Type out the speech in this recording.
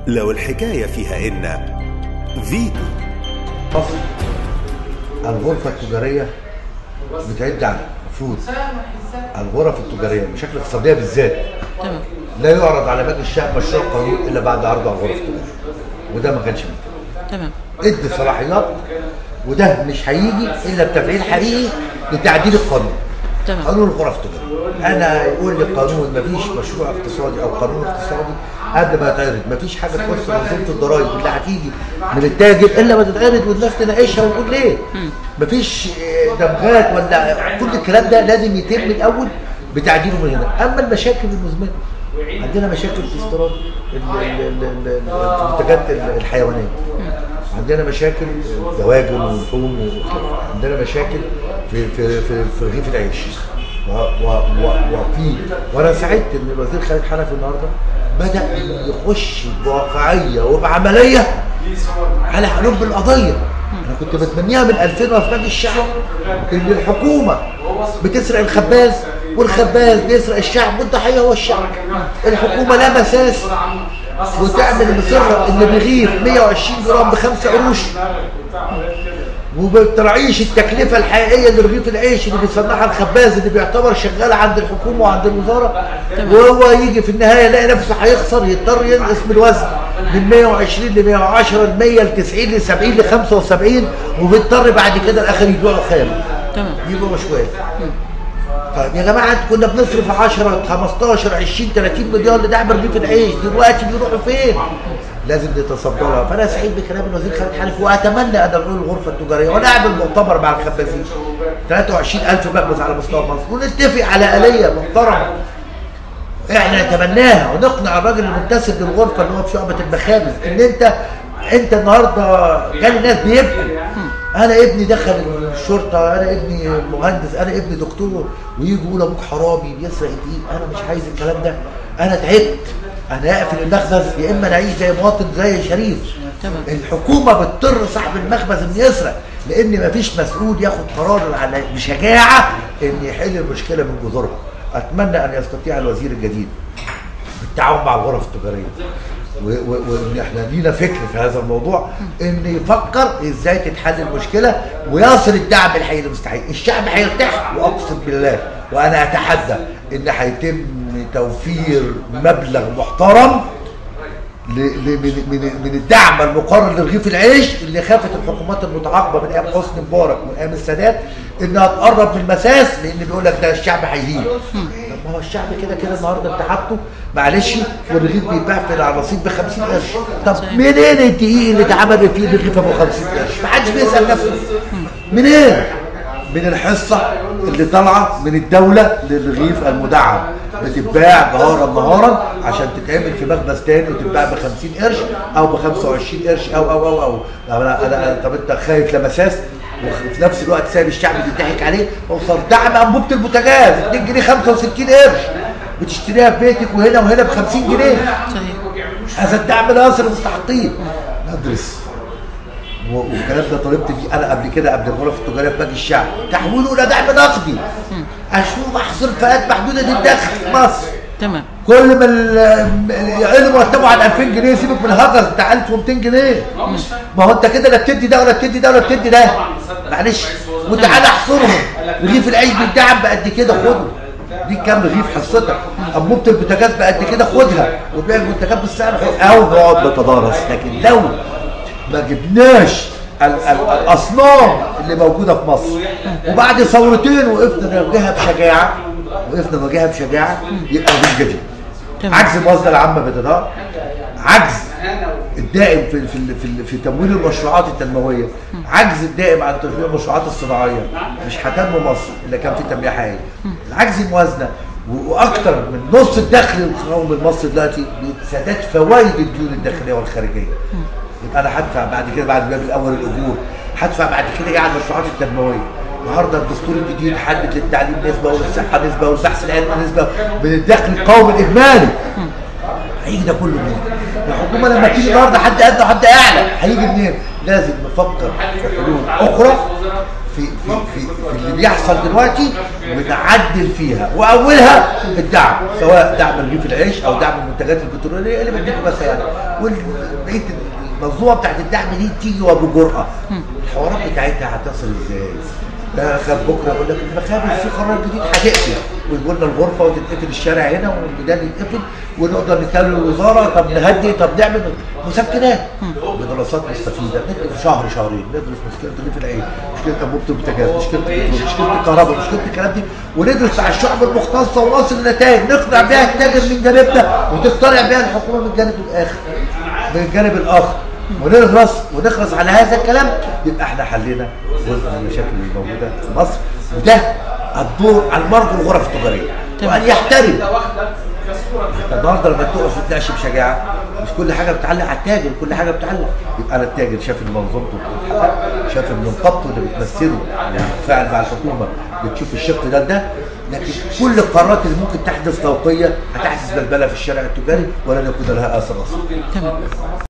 لو الحكاية فيها إن فيتو مصر الغرفة التجارية بتعد على المفروض الغرف التجارية بشكل اقتصادية بالذات تمام لا يعرض على مجلس الشعب مشروع قانون إلا بعد عرضه على الغرف التجارية وده ما كانش ممكن تمام ادي صلاحيات وده مش هيجي إلا بتفعيل حقيقي لتعديل القانون تمام قانون الغرف التجارية أنا يقول لي قانون مفيش مشروع اقتصادي أو قانون اقتصادي قد ما يتعرض مفيش حاجة تخص منظومة الضرايب اللي هتيجي من التاجر إلا ما تتعرض والناس تناقشها وتقول ليه مفيش آه، دمغات ولا كل الكلام ده لازم يتم الأول بتعديله من هنا أما المشاكل المزمنة عندنا مشاكل في استيراد ال- ال- ال- ال- المنتجات الحيوانية عندنا مشاكل دواجن ولحوم وخلافه. عندنا مشاكل في في في, في رغيف العيش و و و وفي وانا سعدت ان الوزير خالد حنفي النهارده بدا يخش بواقعيه وبعمليه على حلول القضيه انا كنت بتمنيها من 2000 وفي نادي الشعب ان الحكومه بتسرق الخباز والخباز بيسرق الشعب والضحيه هو الشعب الحكومه لا مساس وتعمل مصرة اللي بيغيب 120 جرام بخمسة قروش وما بتراعيش التكلفة الحقيقية لرغيف العيش اللي بيصنعها الخباز اللي بيعتبر شغال عند الحكومة وعند الوزارة وهو يجي في النهاية يلاقي نفسه هيخسر يضطر ينقص من الوزن من 120 ل 110 ل 100 ل 90 ل 70 ل 75 وبيضطر بعد كده الاخر يبيعه خام تمام يبقى شوية طيب يا جماعه انتوا كنا بنصرف 10 15 20 30 مليون لدعم رغيف العيش دلوقتي بيروحوا فين؟ لازم نتصدى لها فانا سعيد بكلام الوزير خالد حنفي واتمنى ان اقول الغرفه التجاريه وانا اعمل مؤتمر مع الخبازين 23000 مخبز على مستوى مصر ونتفق على اليه محترمه احنا نتمناها ونقنع الراجل المنتسب للغرفه اللي هو في شعبه المخابز ان انت انت النهارده كان الناس بيبكوا انا ابني دخل الشرطه انا ابني مهندس انا ابني دكتور ويجي يقول ابوك حرامي بيسرق الدقيق انا مش عايز الكلام ده انا تعبت انا اقفل المخبز يا اما نعيش زي مواطن زي شريف تمام. الحكومه بتضطر صاحب المخبز انه يسرق لان مفيش مسؤول ياخد قرار على بشجاعه ان يحل المشكله من جذورها اتمنى ان يستطيع الوزير الجديد بالتعاون مع الغرف التجاريه و- و- وان احنا لينا فكر في هذا الموضوع ان يفكر ازاي تتحل المشكله ويصل الدعم الحقيقي للمستحق الشعب هيرتاح واقسم بالله وانا اتحدى ان هيتم توفير مبلغ محترم ل- ل- من من من الدعم المقرر لرغيف العيش اللي خافت الحكومات المتعاقبه من ايام حسني مبارك ومن ايام السادات انها تقرب من المساس لان بيقول لك ده الشعب هيهين طب ما هو الشعب كده كده النهارده انت حاطه معلش والرغيف بيتباع في الرصيد ب 50 قرش طب منين الدقيق اللي اتعمل فيه الرغيف ابو 50 قرش؟ ما حدش بيسال نفسه منين؟ من الحصة اللي طالعة من الدولة للرغيف المدعم بتتباع نهارا نهارا عشان تتعمل في مخبز تاني وتتباع ب 50 قرش او ب 25 قرش او او او او انا انا أنا- طب انت خايف لمساس وفي نفس الوقت سايب الشعب بيضحك عليه وصار دعم انبوبة البوتاجاز 2 جنيه 65 قرش بتشتريها في بيتك وهنا وهنا ب 50 جنيه صحيح هذا الدعم لا يصل المستحقين ندرس و- والكلام ده طالبت بيه انا قبل كده قبل الغرف التجاريه في باقي الشعب تحويله الى دعم نقدي اشوف احصر فئات محدوده الدخل في مصر تمام كل ما ال- يعلن مرتبه عن 2000 جنيه سيبك من الهجس بتاع 1200 جنيه ما هو انت كده لا بتدي ده ولا بتدي ده ولا بتدي ده معلش وتعالى احصرهم رغيف العيش بيتدعم بقد كده خده دي كام رغيف حصتك انبوبه البوتاجاز بقد كده خدها وبيع المنتجات بالسعر حر. او نقعد نتدارس لكن لو ما جبناش ال- ال- الاصنام اللي موجوده في مصر وبعد ثورتين وقفنا نواجهها بشجاعه وقفنا نواجهها بشجاعه يبقى مفيش جديد تمام. عجز الموازنه العامه بالاداره عجز الدائم في في في, في تمويل المشروعات التنمويه عجز الدائم عن تشغيل المشروعات الصناعيه مش هتنمو مصر الا كان في تنميه حقيقيه العجز الموازنه و- واكثر من نص الدخل القومي المصري دلوقتي بسداد فوائد الديون الداخليه والخارجيه يبقى انا هدفع بعد كده بعد الباب الاول الاجور هدفع بعد كده ايه على المشروعات التنمويه النهارده الدستور الجديد حدد للتعليم نسبه وللصحه نسبه والبحث العلمي نسبه من الدخل القومي الاجمالي هيجي ده كله منين؟ الحكومه لما تيجي النهارده حد ادنى وحد اعلى هيجي منين؟ لازم نفكر في حلول اخرى في في في, في اللي بيحصل دلوقتي ونعدل فيها واولها الدعم سواء دعم رغيف العيش او دعم المنتجات البتروليه اللي بديكم بس يعني وبقيه المنظومه بتاعت الدعم دي تيجي وبجرأه الحوارات بتاعتها هتصل ازاي؟ ده خد بكره يقول لك المخابز في قرار جديد هتقفل ويقول لنا الغرفه وتتقفل الشارع هنا والميدان يتقفل ونقدر نتكلم الوزاره طب نهدي طب نعمل مسكنات بدراسات مستفيده ندرس شهر شهرين ندرس مشكله رغيف العين مشكله انبوبه البوتاجاز مشكله البترول مشكله الكهرباء مشكله الكلام دي وندرس على الشعب المختصه ونصل نتائج نقنع بيها التاجر من جانبنا وتقتنع بيها الحكومه من الجانب الاخر من الجانب الاخر ونخلص ونخلص على هذا الكلام يبقى احنا حلينا جزء من المشاكل اللي موجوده في مصر وده الدور على المرجو الغرف التجاريه وان يحترم النهارده لما تقف وتناقش بشجاعه مش كل حاجه بتعلق على التاجر كل حاجه بتعلق يبقى انا التاجر شاف ان منظومته بتتحقق شاف ان نقابته اللي بتمثله وبتتفاعل مع الحكومه بتشوف الشق ده ده لكن كل القرارات اللي ممكن تحدث فوقيه هتحدث بلبله في الشارع التجاري ولن يكون لها اثر اصلا تمام